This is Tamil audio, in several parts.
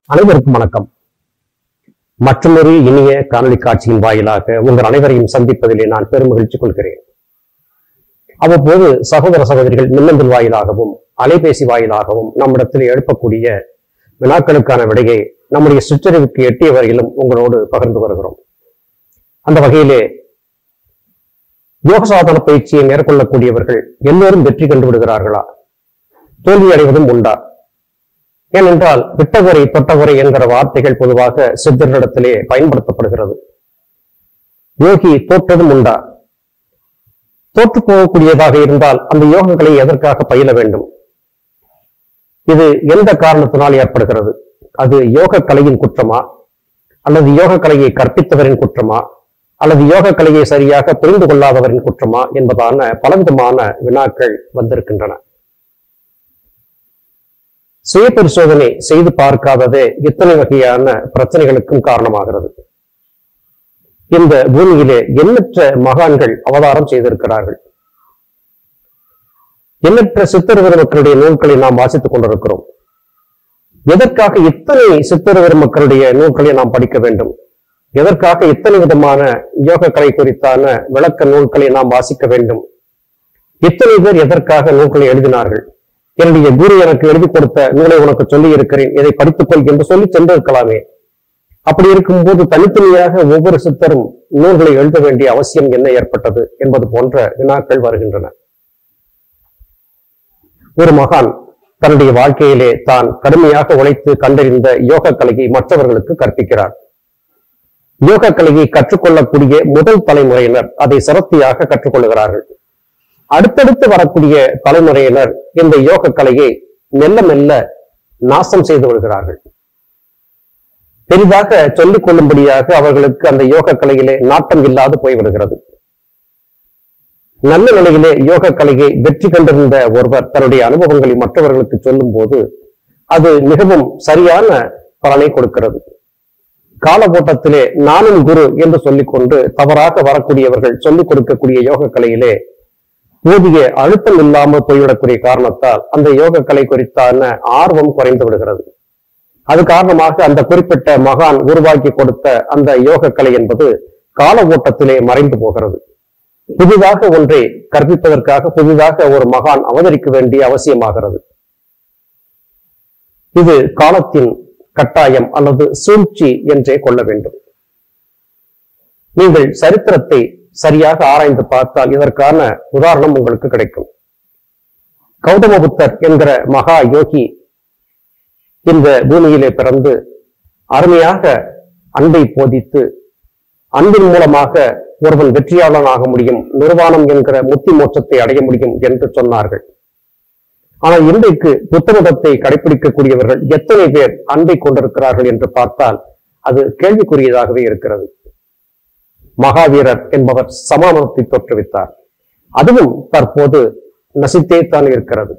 அனைவருக்கும் வணக்கம் மற்றொரு இனிய காணொளி காட்சியின் வாயிலாக உங்கள் அனைவரையும் சந்திப்பதிலே நான் பெருமகிழ்ச்சி கொள்கிறேன் அவ்வப்போது சகோதர சகோதரிகள் மின்னஞ்சல் வாயிலாகவும் அலைபேசி வாயிலாகவும் நம்மிடத்தில் எழுப்பக்கூடிய வினாக்களுக்கான விடையை நம்முடைய சுற்றறிவுக்கு எட்டிய வரையிலும் உங்களோடு பகிர்ந்து வருகிறோம் அந்த வகையிலே யோக சாதன பயிற்சியை மேற்கொள்ளக்கூடியவர்கள் எல்லோரும் வெற்றி கண்டு விடுகிறார்களா தோல்வி அடைவதும் உண்டா ஏனென்றால் விட்டவரை தொட்டவரை என்கிற வார்த்தைகள் பொதுவாக சித்தர்களிடத்திலே பயன்படுத்தப்படுகிறது யோகி தோற்றதும் உண்டா தோற்று போகக்கூடியதாக இருந்தால் அந்த யோகங்களை எதற்காக பயில வேண்டும் இது எந்த காரணத்தினால் ஏற்படுகிறது அது யோக கலையின் குற்றமா அல்லது யோக கலையை கற்பித்தவரின் குற்றமா அல்லது யோக கலையை சரியாக புரிந்து கொள்ளாதவரின் குற்றமா என்பதான பலவிதமான வினாக்கள் வந்திருக்கின்றன சுய பரிசோதனை செய்து பார்க்காததே இத்தனை வகையான பிரச்சனைகளுக்கும் காரணமாகிறது இந்த பூமியிலே எண்ணற்ற மகான்கள் அவதாரம் செய்திருக்கிறார்கள் எண்ணற்ற சித்தர் பெருமக்களுடைய நூல்களை நாம் வாசித்துக் கொண்டிருக்கிறோம் எதற்காக இத்தனை சித்தர் பெருமக்களுடைய நூல்களை நாம் படிக்க வேண்டும் எதற்காக இத்தனை விதமான யோக கலை குறித்தான விளக்க நூல்களை நாம் வாசிக்க வேண்டும் இத்தனை பேர் எதற்காக நூல்களை எழுதினார்கள் என்னுடைய குரு எனக்கு எழுதி கொடுத்த நூலை உனக்கு சொல்லி இருக்கிறேன் இதை படித்துக்கொள் என்று சொல்லி சென்றிருக்கலாமே அப்படி இருக்கும்போது தனித்தனியாக ஒவ்வொரு சித்தரும் நூல்களை எழுத வேண்டிய அவசியம் என்ன ஏற்பட்டது என்பது போன்ற வினாக்கள் வருகின்றன ஒரு மகான் தன்னுடைய வாழ்க்கையிலே தான் கடுமையாக உழைத்து கண்டறிந்த யோக கலையை மற்றவர்களுக்கு கற்பிக்கிறார் யோக கலையை கற்றுக்கொள்ளக்கூடிய முதல் தலைமுறையினர் அதை சிரத்தியாக கற்றுக்கொள்கிறார்கள் அடுத்தடுத்து வரக்கூடிய தலைமுறையினர் இந்த யோக கலையை மெல்ல மெல்ல நாசம் செய்து வருகிறார்கள் பெரிதாக சொல்லிக் கொள்ளும்படியாக அவர்களுக்கு அந்த யோக கலையிலே நாட்டம் இல்லாது போய்விடுகிறது நல்ல நிலையிலே யோக கலையை வெற்றி கண்டிருந்த ஒருவர் தன்னுடைய அனுபவங்களை மற்றவர்களுக்கு சொல்லும் போது அது மிகவும் சரியான பலனை கொடுக்கிறது கால ஓட்டத்திலே நானும் குரு என்று சொல்லிக்கொண்டு தவறாக வரக்கூடியவர்கள் சொல்லிக் கொடுக்கக்கூடிய யோக கலையிலே போதிய அழுத்தம் இல்லாமல் போய்விடக்கூடிய காரணத்தால் அந்த யோக கலை குறித்தான ஆர்வம் குறைந்து விடுகிறது அது காரணமாக அந்த குறிப்பிட்ட மகான் உருவாக்கி கொடுத்த அந்த யோக கலை என்பது கால ஓட்டத்திலே மறைந்து போகிறது புதிதாக ஒன்றை கற்பிப்பதற்காக புதிதாக ஒரு மகான் அவதரிக்க வேண்டிய அவசியமாகிறது இது காலத்தின் கட்டாயம் அல்லது சூழ்ச்சி என்றே கொள்ள வேண்டும் நீங்கள் சரித்திரத்தை சரியாக ஆராய்ந்து பார்த்தால் இதற்கான உதாரணம் உங்களுக்கு கிடைக்கும் கௌதம புத்தர் என்கிற மகா யோகி இந்த பூமியிலே பிறந்து அருமையாக அன்பை போதித்து அன்பின் மூலமாக ஒருவன் வெற்றியாளனாக முடியும் நிர்வாணம் என்கிற முத்தி மோட்சத்தை அடைய முடியும் என்று சொன்னார்கள் ஆனால் இன்றைக்கு புத்த மதத்தை கடைபிடிக்கக்கூடியவர்கள் எத்தனை பேர் அன்பை கொண்டிருக்கிறார்கள் என்று பார்த்தால் அது கேள்விக்குரியதாகவே இருக்கிறது மகாவீரர் என்பவர் சமாதானத்தை தோற்றுவித்தார் அதுவும் தற்போது நசித்தே தான் இருக்கிறது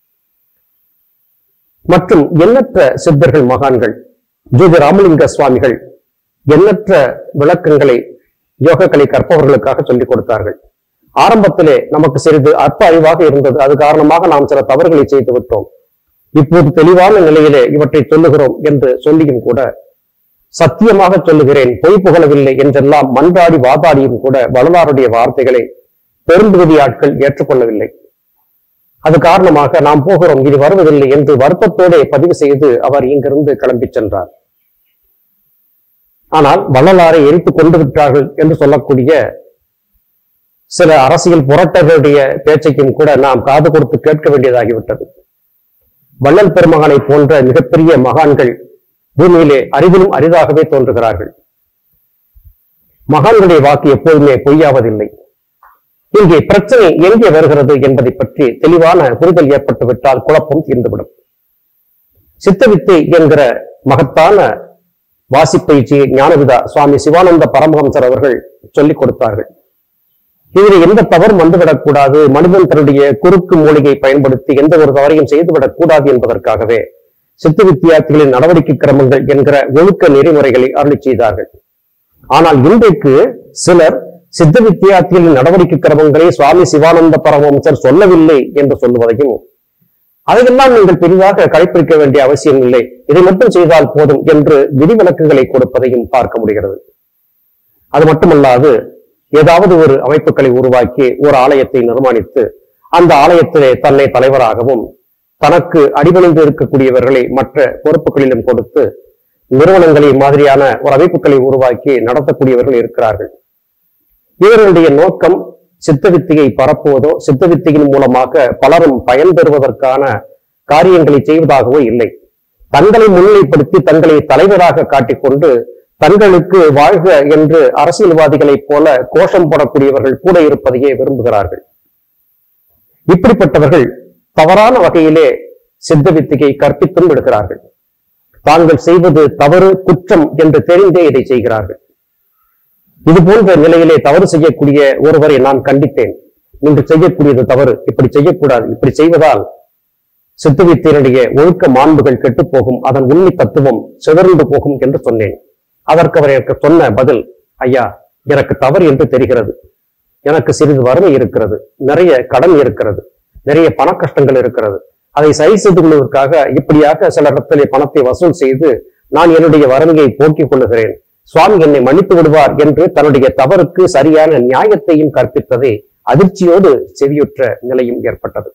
மற்றும் எண்ணற்ற சித்தர்கள் மகான்கள் ஜோதி ராமலிங்க சுவாமிகள் எண்ணற்ற விளக்கங்களை யோகக்கலை கற்பவர்களுக்காக சொல்லிக் கொடுத்தார்கள் ஆரம்பத்திலே நமக்கு சிறிது அற்ப அறிவாக இருந்தது அது காரணமாக நாம் சில தவறுகளை செய்து விட்டோம் இப்போது தெளிவான நிலையிலே இவற்றை சொல்லுகிறோம் என்று சொல்லியும் கூட சத்தியமாக சொல்லுகிறேன் பொய் புகழவில்லை என்றெல்லாம் மன்றாடி வாதாடியும் கூட வள்ளலாருடைய வார்த்தைகளை பெரும்பகுதி ஆட்கள் ஏற்றுக்கொள்ளவில்லை அது காரணமாக நாம் போகிறோம் இது வருவதில்லை என்று வருத்தத்தோடு பதிவு செய்து அவர் இங்கிருந்து கிளம்பி சென்றார் ஆனால் வள்ளலாரை எரித்து கொண்டு விட்டார்கள் என்று சொல்லக்கூடிய சில அரசியல் புரட்டர்களுடைய பேச்சைக்கும் கூட நாம் காது கொடுத்து கேட்க வேண்டியதாகிவிட்டது வள்ளல் பெருமகனை போன்ற மிகப்பெரிய மகான்கள் பூமியிலே அரிதிலும் அரிதாகவே தோன்றுகிறார்கள் மகான்களுடைய வாக்கு எப்போதுமே பொய்யாவதில்லை இங்கே பிரச்சனை எங்கே வருகிறது என்பதை பற்றி தெளிவான புரிதல் ஏற்பட்டுவிட்டால் குழப்பம் தீர்ந்துவிடும் சித்தவித்தை என்கிற மகத்தான வாசிப்பயிற்சியை ஞானவிதா சுவாமி சிவானந்த பரமஹம்சர் அவர்கள் சொல்லிக் கொடுத்தார்கள் இதில் எந்த தவறும் வந்துவிடக்கூடாது மனிதன் தன்னுடைய குறுக்கு மூலிகை பயன்படுத்தி எந்த ஒரு தவறையும் செய்துவிடக் கூடாது என்பதற்காகவே சித்து வித்தியார்த்திகளின் நடவடிக்கை கிரமங்கள் என்கிற ஒழுக்க நெறிமுறைகளை அருளி செய்தார்கள் ஆனால் இன்றைக்கு சிலர் சித்த வித்தியார்த்திகளின் நடவடிக்கை கிரமங்களை சுவாமி சிவானந்த பரமஹம்சர் சொல்லவில்லை என்று சொல்லுவதையும் அதையெல்லாம் நீங்கள் பெரிதாக கடைப்பிடிக்க வேண்டிய அவசியம் இல்லை இதை மட்டும் செய்தால் போதும் என்று விதிவிலக்குகளை கொடுப்பதையும் பார்க்க முடிகிறது அது மட்டுமல்லாது ஏதாவது ஒரு அமைப்புகளை உருவாக்கி ஒரு ஆலயத்தை நிர்மாணித்து அந்த ஆலயத்திலே தன்னை தலைவராகவும் தனக்கு அடிபணிந்து இருக்கக்கூடியவர்களை மற்ற பொறுப்புகளிலும் கொடுத்து நிறுவனங்களை மாதிரியான ஒரு அமைப்புகளை உருவாக்கி நடத்தக்கூடியவர்கள் இருக்கிறார்கள் இவர்களுடைய நோக்கம் சித்த வித்தையை பரப்புவதோ சித்த வித்தையின் மூலமாக பலரும் பயன்பெறுவதற்கான காரியங்களை செய்வதாகவோ இல்லை தங்களை முன்னிலைப்படுத்தி தங்களை தலைவராக காட்டிக்கொண்டு தங்களுக்கு வாழ்க என்று அரசியல்வாதிகளைப் போல கோஷம் போடக்கூடியவர்கள் கூட இருப்பதையே விரும்புகிறார்கள் இப்படிப்பட்டவர்கள் தவறான வகையிலே சித்த வித்தையை கற்பித்தும் விடுகிறார்கள் தாங்கள் செய்வது தவறு குற்றம் என்று தெரிந்தே இதை செய்கிறார்கள் இது போன்ற நிலையிலே தவறு செய்யக்கூடிய ஒருவரை நான் கண்டித்தேன் நீங்கள் செய்யக்கூடியது தவறு இப்படி செய்யக்கூடாது இப்படி செய்வதால் சித்துவித்தினுடைய ஒழுக்க மாண்புகள் கெட்டுப் போகும் அதன் உண்மை தத்துவம் சிதறந்து போகும் என்று சொன்னேன் அதற்கு அவர் எனக்கு சொன்ன பதில் ஐயா எனக்கு தவறு என்று தெரிகிறது எனக்கு சிறிது வறுமை இருக்கிறது நிறைய கடன் இருக்கிறது நிறைய பண கஷ்டங்கள் இருக்கிறது அதை சரி செய்து கொள்வதற்காக இப்படியாக சில இடத்திலே பணத்தை வசூல் செய்து நான் என்னுடைய வறுமையை போக்கிக் கொள்ளுகிறேன் சுவாமி என்னை மன்னித்து விடுவார் என்று தன்னுடைய தவறுக்கு சரியான நியாயத்தையும் கற்பித்ததே அதிர்ச்சியோடு செவியுற்ற நிலையும் ஏற்பட்டது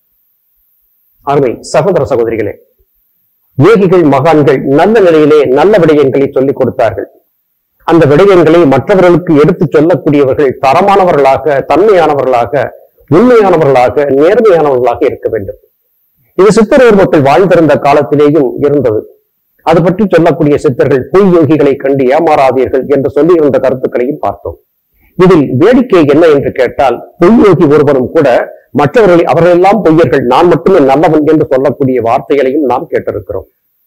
அருமை சகோதர சகோதரிகளே யோகிகள் மகான்கள் நல்ல நிலையிலே நல்ல விடயங்களை சொல்லிக் கொடுத்தார்கள் அந்த விடயங்களை மற்றவர்களுக்கு எடுத்துச் சொல்லக்கூடியவர்கள் தரமானவர்களாக தன்மையானவர்களாக உண்மையானவர்களாக நேர்மையானவர்களாக இருக்க வேண்டும் இது சித்தர்கள் மக்கள் வாழ்ந்திருந்த காலத்திலேயும் இருந்தது அது பற்றி சொல்லக்கூடிய சித்தர்கள் பொய் யோகிகளை கண்டு ஏமாறாதீர்கள் என்று சொல்லியிருந்த கருத்துக்களையும் பார்த்தோம் இதில் வேடிக்கை என்ன என்று கேட்டால் பொய் யோகி ஒருவரும் கூட மற்றவர்களை அவர்களெல்லாம் பொய்யர்கள் நான் மட்டுமே நல்லவன் என்று சொல்லக்கூடிய வார்த்தைகளையும் நாம் கேட்டிருக்கிறோம்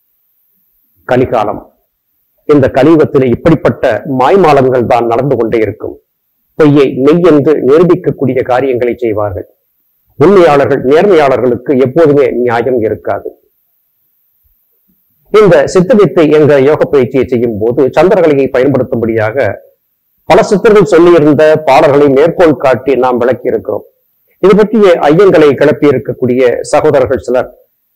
கலிகாலம் இந்த கலியுகத்திலே இப்படிப்பட்ட மாய்மாலங்கள் தான் நடந்து கொண்டே இருக்கும் பொய்யை மெய் என்று நிரூபிக்கக்கூடிய காரியங்களை செய்வார்கள் உண்மையாளர்கள் நேர்மையாளர்களுக்கு எப்போதுமே நியாயம் இருக்காது இந்த சித்தவித்தை என்ற யோக பயிற்சியை செய்யும் போது சந்திரகலையை பயன்படுத்தும்படியாக பல சித்தர்கள் சொல்லியிருந்த பாடல்களை மேற்கோள் காட்டி நாம் விளக்கி இருக்கிறோம் இது பற்றிய ஐயங்களை கிளப்பி இருக்கக்கூடிய சகோதரர்கள் சிலர்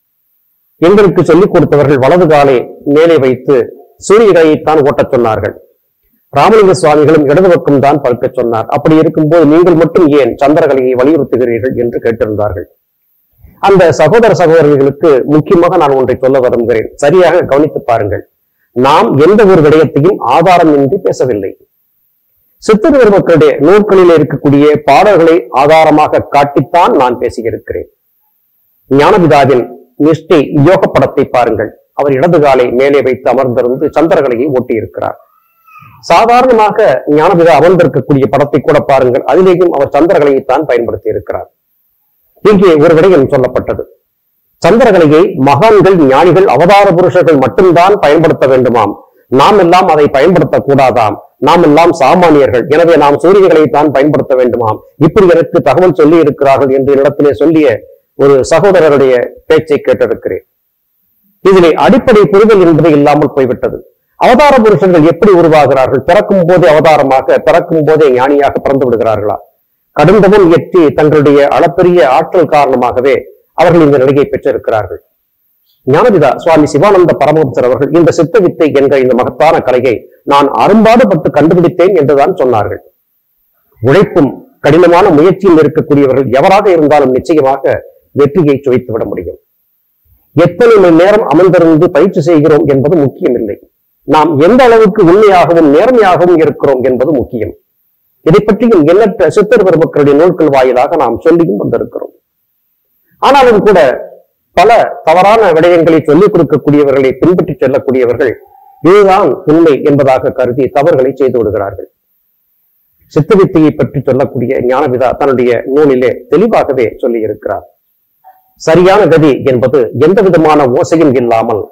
எங்களுக்கு சொல்லிக் கொடுத்தவர்கள் வலது காலை மேலே வைத்து சூரியகையைத்தான் ஓட்டச் சொன்னார்கள் ராமலிங்க சுவாமிகளும் இடது பக்கம் தான் படுக்கச் சொன்னார் அப்படி இருக்கும்போது நீங்கள் மட்டும் ஏன் சந்திரகலையை வலியுறுத்துகிறீர்கள் என்று கேட்டிருந்தார்கள் அந்த சகோதர சகோதரிகளுக்கு முக்கியமாக நான் ஒன்றை சொல்ல விரும்புகிறேன் சரியாக கவனித்து பாருங்கள் நாம் எந்த ஒரு விடயத்தையும் ஆதாரமின்றி பேசவில்லை சித்தர் பெருமக்களுடைய நூல்களில் இருக்கக்கூடிய பாடல்களை ஆதாரமாக காட்டித்தான் நான் பேசியிருக்கிறேன் ஞானபிதாவின் நிஷ்டை யோக படத்தை பாருங்கள் அவர் இடது காலை மேலே வைத்து அமர்ந்திருந்து சந்திரகலையை ஓட்டியிருக்கிறார் சாதாரணமாக ஞானபிதா அமர்ந்திருக்கக்கூடிய படத்தை கூட பாருங்கள் அதிலேயும் அவர் சந்திரகலையைத்தான் பயன்படுத்தி இருக்கிறார் இங்கே ஒரு விடயம் சொல்லப்பட்டது சந்திரகலையை மகான்கள் ஞானிகள் அவதார புருஷர்கள் மட்டும்தான் பயன்படுத்த வேண்டுமாம் நாம் எல்லாம் அதை பயன்படுத்தக் கூடாதாம் நாம் எல்லாம் சாமானியர்கள் எனவே நாம் சூரியகளை தான் பயன்படுத்த வேண்டுமாம் இப்படி எனக்கு தகவல் சொல்லி இருக்கிறார்கள் என்று இடத்திலே சொல்லிய ஒரு சகோதரருடைய பேச்சை கேட்டிருக்கிறேன் இதிலே அடிப்படை புரிதல் என்பது இல்லாமல் போய்விட்டது அவதார புருஷர்கள் எப்படி உருவாகிறார்கள் பிறக்கும் போதே அவதாரமாக பிறக்கும் போதே ஞானியாக பிறந்து விடுகிறார்களா கடுந்தவன் எட்டி தங்களுடைய அளப்பெரிய ஆற்றல் காரணமாகவே அவர்கள் இந்த நிலையை பெற்றிருக்கிறார்கள் ஞானபிதா சுவாமி சிவானந்த பரமஹம்சர் அவர்கள் இந்த சித்த வித்தை என்ற இந்த மகத்தான கலையை நான் அரும்பாடுபட்டு கண்டுபிடித்தேன் என்றுதான் சொன்னார்கள் உழைப்பும் கடினமான முயற்சியில் இருக்கக்கூடியவர்கள் எவராக இருந்தாலும் நிச்சயமாக வெற்றியை சுவைத்து விட முடியும் எத்தனை மணி நேரம் அமர்ந்திருந்து பயிற்சி செய்கிறோம் என்பது முக்கியமில்லை நாம் எந்த அளவுக்கு உண்மையாகவும் நேர்மையாகவும் இருக்கிறோம் என்பது முக்கியம் இதை பற்றியும் எண்ணற்ற சித்தர் பெருமக்களுடைய நூல்கள் வாயிலாக நாம் சொல்லியும் வந்திருக்கிறோம் ஆனாலும் கூட பல தவறான விடயங்களை சொல்லிக் கொடுக்கக்கூடியவர்களை பின்பற்றி செல்லக்கூடியவர்கள் இதுதான் உண்மை என்பதாக கருதி தவறுகளை செய்து விடுகிறார்கள் சித்த வித்தையை பற்றி சொல்லக்கூடிய ஞானவிதா தன்னுடைய நூலிலே தெளிவாகவே சொல்லி இருக்கிறார் சரியான கதி என்பது எந்த விதமான ஓசையும் இல்லாமல்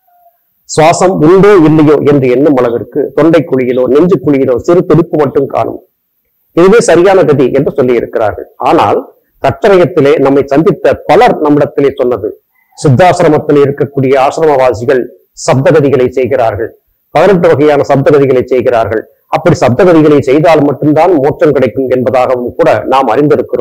சுவாசம் உண்டோ இல்லையோ என்று எண்ணும் அளவிற்கு தொண்டை குழியிலோ நெஞ்சு குழியிலோ சிறு துடிப்பு மட்டும் காணும் இதுவே சரியான கதி என்று சொல்லி இருக்கிறார்கள் ஆனால் தற்சமயத்திலே நம்மை சந்தித்த பலர் நம்மிடத்திலே சொன்னது சித்தாசிரமத்தில் இருக்கக்கூடிய ஆசிரமவாசிகள் சப்தகதிகளை செய்கிறார்கள் பதினெட்டு வகையான சப்தகதிகளை செய்கிறார்கள் அப்படி சப்தகதிகளை செய்தால் மட்டும்தான் மோட்சம் கிடைக்கும் என்பதாகவும் கூட நாம் அறிந்திருக்கிறோம்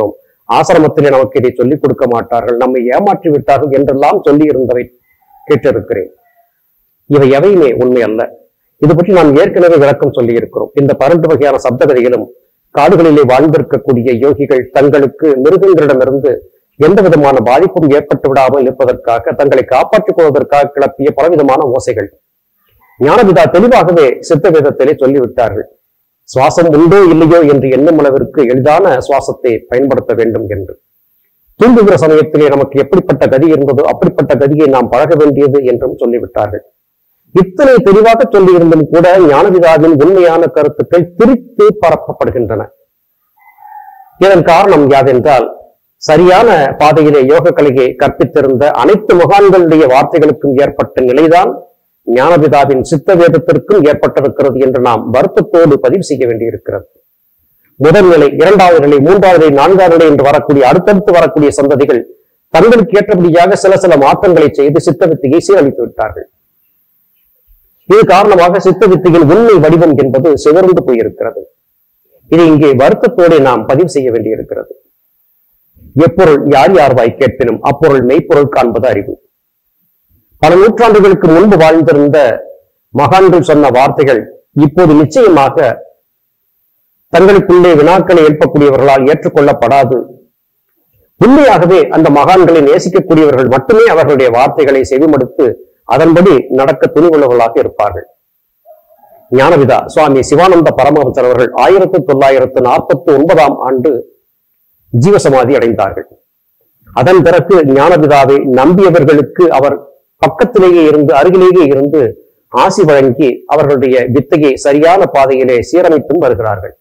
ஆசிரமத்திலே நமக்கு இதை சொல்லிக் கொடுக்க மாட்டார்கள் நம்மை ஏமாற்றி விட்டார்கள் என்றெல்லாம் சொல்லி இருந்தவை கேட்டிருக்கிறேன் இவை எவையுமே உண்மை அல்ல இது பற்றி நாம் ஏற்கனவே விளக்கம் சொல்லி இருக்கிறோம் இந்த பன்னெண்டு வகையான சப்தகதிகளும் காடுகளிலே வாழ்ந்திருக்கக்கூடிய யோகிகள் தங்களுக்கு மிருகங்களிடமிருந்து எந்த விதமான பாதிப்பும் ஏற்பட்டு விடாமல் இருப்பதற்காக தங்களை காப்பாற்றிக் கொள்வதற்காக கிளப்பிய பலவிதமான ஓசைகள் ஞானபிதா தெளிவாகவே சித்த வேதத்திலே சொல்லிவிட்டார்கள் சுவாசம் உண்டோ இல்லையோ என்று எண்ணும் அளவிற்கு எளிதான சுவாசத்தை பயன்படுத்த வேண்டும் என்று தூங்குகிற சமயத்திலே நமக்கு எப்படிப்பட்ட கதி இருந்ததோ அப்படிப்பட்ட கதியை நாம் பழக வேண்டியது என்றும் சொல்லிவிட்டார்கள் இத்தனை தெளிவாக சொல்லியிருந்தும் கூட ஞானவிதாவின் உண்மையான கருத்துக்கள் திரித்து பரப்பப்படுகின்றன இதன் காரணம் யாதென்றால் சரியான பாதையிலே யோக கலையை கற்பித்திருந்த அனைத்து மகான்களுடைய வார்த்தைகளுக்கும் ஏற்பட்ட நிலைதான் ஞானபிதாவின் சித்த வேதத்திற்கும் ஏற்பட்டிருக்கிறது என்று நாம் வருத்தத்தோடு பதிவு செய்ய வேண்டியிருக்கிறது முதல் நிலை இரண்டாவது நிலை மூன்றாவது நிலை நான்காவது நிலை என்று வரக்கூடிய அடுத்தடுத்து வரக்கூடிய சந்ததிகள் தங்களுக்கு ஏற்றபடியாக சில சில மாற்றங்களை செய்து சித்த வித்தையை சீரழித்து விட்டார்கள் இது காரணமாக சித்த வித்தையின் உண்மை வடிவம் என்பது சிதறந்து போயிருக்கிறது இது இங்கே வருத்தத்தோடு நாம் பதிவு செய்ய வேண்டியிருக்கிறது எப்பொருள் யார் யார் வாய் கேட்பினும் அப்பொருள் மெய்ப்பொருள் காண்பது அறிவு பல நூற்றாண்டுகளுக்கு முன்பு வாழ்ந்திருந்த மகான்கள் சொன்ன வார்த்தைகள் இப்போது நிச்சயமாக தங்களுக்குள்ளே வினாக்களை எழுப்பக்கூடியவர்களால் ஏற்றுக்கொள்ளப்படாது உண்மையாகவே அந்த மகான்களை நேசிக்கக்கூடியவர்கள் மட்டுமே அவர்களுடைய வார்த்தைகளை செவிமடுத்து அதன்படி நடக்க துணிவுள்ளவர்களாக இருப்பார்கள் ஞானவிதா சுவாமி சிவானந்த பரமஹம்சர் அவர்கள் ஆயிரத்தி தொள்ளாயிரத்து நாற்பத்தி ஒன்பதாம் ஆண்டு ஜீவசமாதி அடைந்தார்கள் அதன் பிறகு ஞானபிதாவை நம்பியவர்களுக்கு அவர் பக்கத்திலேயே இருந்து அருகிலேயே இருந்து ஆசி வழங்கி அவர்களுடைய வித்தையை சரியான பாதையிலே சீரமைத்தும் வருகிறார்கள்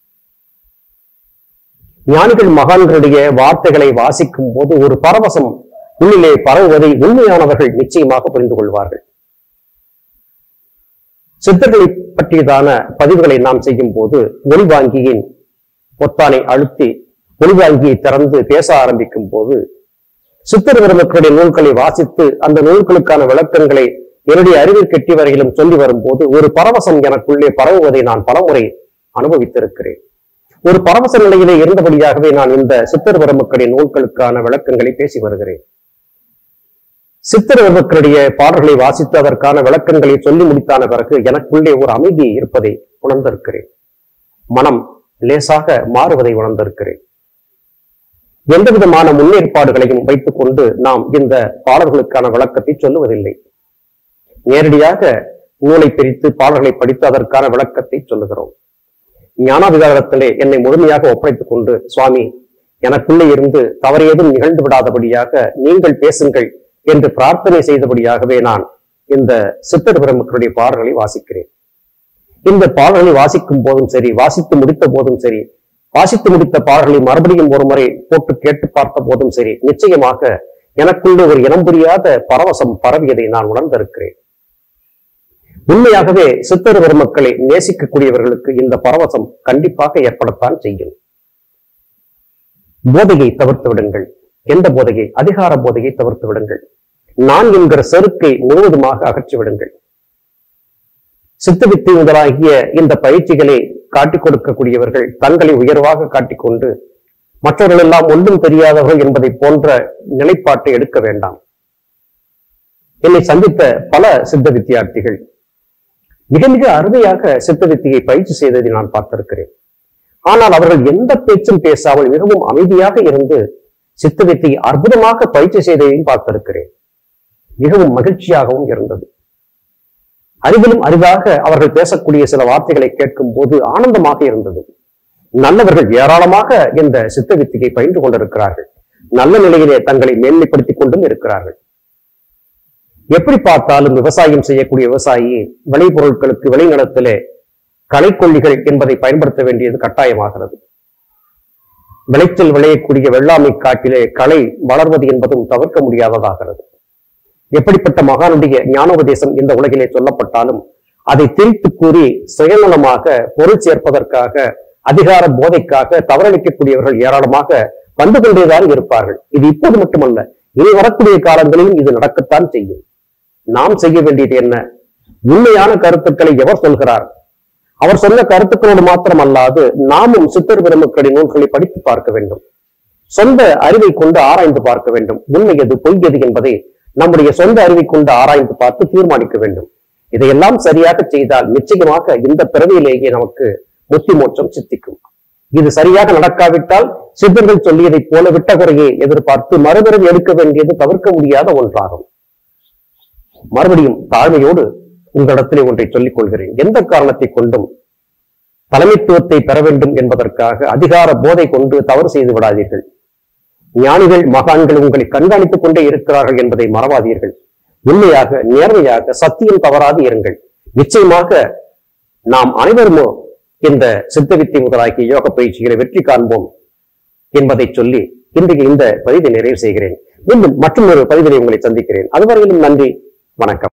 ஞானிகள் மகான்களுடைய வார்த்தைகளை வாசிக்கும் போது ஒரு பரவசம் உள்ளிலே பரவுவதை உண்மையானவர்கள் நிச்சயமாக புரிந்து கொள்வார்கள் சித்தர்களை பற்றியதான பதிவுகளை நாம் செய்யும் போது ஒளிவாங்கியின் பொத்தானை அழுத்தி ஒளிவாங்கியை திறந்து பேச ஆரம்பிக்கும் போது சித்தர் பெருமக்களுடைய நூல்களை வாசித்து அந்த நூல்களுக்கான விளக்கங்களை என்னுடைய அறிவில் கெட்டி வரையிலும் சொல்லி வரும்போது ஒரு பரவசம் எனக்குள்ளே பரவுவதை நான் பலமுறை அனுபவித்திருக்கிறேன் ஒரு பரவச நிலையிலே இருந்தபடியாகவே நான் இந்த சித்தர் பெருமக்களுடைய நூல்களுக்கான விளக்கங்களை பேசி வருகிறேன் சித்தர் பெருமக்களுடைய பாடல்களை வாசித்து அதற்கான விளக்கங்களை சொல்லி முடித்தான பிறகு எனக்குள்ளே ஒரு அமைதி இருப்பதை உணர்ந்திருக்கிறேன் மனம் லேசாக மாறுவதை உணர்ந்திருக்கிறேன் எந்த விதமான முன்னேற்பாடுகளையும் வைத்துக் கொண்டு நாம் இந்த பாடல்களுக்கான விளக்கத்தை சொல்லுவதில்லை நேரடியாக நூலை பிரித்து பாடல்களை படித்து அதற்கான விளக்கத்தை சொல்லுகிறோம் ஞானாதிகாரத்திலே என்னை முழுமையாக ஒப்படைத்துக் கொண்டு சுவாமி எனக்குள்ளே இருந்து தவறேதும் நிகழ்ந்து விடாதபடியாக நீங்கள் பேசுங்கள் என்று பிரார்த்தனை செய்தபடியாகவே நான் இந்த சித்தர் பெருமக்களுடைய பாடல்களை வாசிக்கிறேன் இந்த பாடல்களை வாசிக்கும் போதும் சரி வாசித்து முடித்த போதும் சரி வாசித்து முடித்த பாடல்களை மறுபடியும் ஒரு முறை போட்டு கேட்டு பார்த்த போதும் சரி நிச்சயமாக எனக்குள்ளே ஒரு இனம் புரியாத பரவசம் பரவியதை நான் உணர்ந்திருக்கிறேன் உண்மையாகவே சித்தர் பெருமக்களை நேசிக்கக்கூடியவர்களுக்கு இந்த பரவசம் கண்டிப்பாக ஏற்படத்தான் செய்யும் போதையை தவிர்த்து விடுங்கள் எந்த போதையை அதிகார போதையை தவிர்த்து விடுங்கள் நான் என்கிற செருக்கை முழுவதுமாக அகற்றி விடுங்கள் சித்தவித்தை முதலாகிய இந்த பயிற்சிகளை காட்டிக் கொடுக்கக்கூடியவர்கள் தங்களை உயர்வாக காட்டிக்கொண்டு மற்றவர்கள் எல்லாம் ஒன்றும் தெரியாதவர்கள் என்பதை போன்ற நிலைப்பாட்டை எடுக்க வேண்டாம் என்னை சந்தித்த பல சித்த வித்தியார்த்திகள் மிக மிக அருமையாக சித்த வித்தியை பயிற்சி செய்ததை நான் பார்த்திருக்கிறேன் ஆனால் அவர்கள் எந்த பேச்சும் பேசாமல் மிகவும் அமைதியாக இருந்து சித்த வித்தியை அற்புதமாக பயிற்சி செய்ததையும் பார்த்திருக்கிறேன் மிகவும் மகிழ்ச்சியாகவும் இருந்தது அறிவிலும் அரிதாக அவர்கள் பேசக்கூடிய சில வார்த்தைகளை கேட்கும் போது ஆனந்தமாக இருந்தது நல்லவர்கள் ஏராளமாக இந்த சித்த வித்தியை பயின்று கொண்டிருக்கிறார்கள் நல்ல நிலையிலே தங்களை மேன்மைப்படுத்திக் கொண்டும் இருக்கிறார்கள் எப்படி பார்த்தாலும் விவசாயம் செய்யக்கூடிய விவசாயி விளைபொருட்களுக்கு விளைநிலத்திலே களைக்கொல்லிகள் என்பதை பயன்படுத்த வேண்டியது கட்டாயமாகிறது விளைச்சல் விளையக்கூடிய வெள்ளாமை காட்டிலே களை வளர்வது என்பதும் தவிர்க்க முடியாததாகிறது எப்படிப்பட்ட மகானுடைய ஞானோபதேசம் இந்த உலகிலே சொல்லப்பட்டாலும் அதை திரித்து கூறி சுயநலமாக பொருள் சேர்ப்பதற்காக அதிகார போதைக்காக தவறளிக்கக்கூடியவர்கள் ஏராளமாக வந்து கொண்டேதான் இருப்பார்கள் இது இப்போது மட்டுமல்ல இனி வரக்கூடிய காலங்களிலும் இது நடக்கத்தான் செய்யும் நாம் செய்ய வேண்டியது என்ன உண்மையான கருத்துக்களை எவர் சொல்கிறார் அவர் சொன்ன கருத்துக்களோடு மாத்திரம் அல்லாது நாமும் சித்தர் பெருமக்களின் நூல்களை படித்து பார்க்க வேண்டும் சொந்த அறிவை கொண்டு ஆராய்ந்து பார்க்க வேண்டும் உண்மை எது பொய் எது என்பதை நம்முடைய சொந்த அறிவை கொண்டு ஆராய்ந்து பார்த்து தீர்மானிக்க வேண்டும் இதையெல்லாம் சரியாக செய்தால் நிச்சயமாக இந்த பிறவியிலேயே நமக்கு முத்தி மோட்சம் சித்திக்கும் இது சரியாக நடக்காவிட்டால் சித்தர்கள் சொல்லியதைப் போல விட்ட குறையை எதிர்பார்த்து மறுபிறவி எடுக்க வேண்டியது தவிர்க்க முடியாத ஒன்றாகும் மறுபடியும் தாழ்மையோடு உங்களிடத்திலே ஒன்றை சொல்லிக் கொள்கிறேன் எந்த காரணத்தை கொண்டும் தலைமைத்துவத்தை பெற வேண்டும் என்பதற்காக அதிகார போதை கொண்டு தவறு செய்து விடாதீர்கள் ஞானிகள் மகான்கள் உங்களை கண்காணித்துக் கொண்டே இருக்கிறார்கள் என்பதை மறவாதீர்கள் உண்மையாக நேர்மையாக சத்தியம் தவறாது இருங்கள் நிச்சயமாக நாம் அனைவருமோ இந்த சித்தவித்தை முதலாகிய யோக பயிற்சிகளை வெற்றி காண்போம் என்பதை சொல்லி இன்றைக்கு இந்த பதிவை நிறைவு செய்கிறேன் மீண்டும் மற்றொரு பதிவினை உங்களை சந்திக்கிறேன் அதுவரையிலும் நன்றி வணக்கம்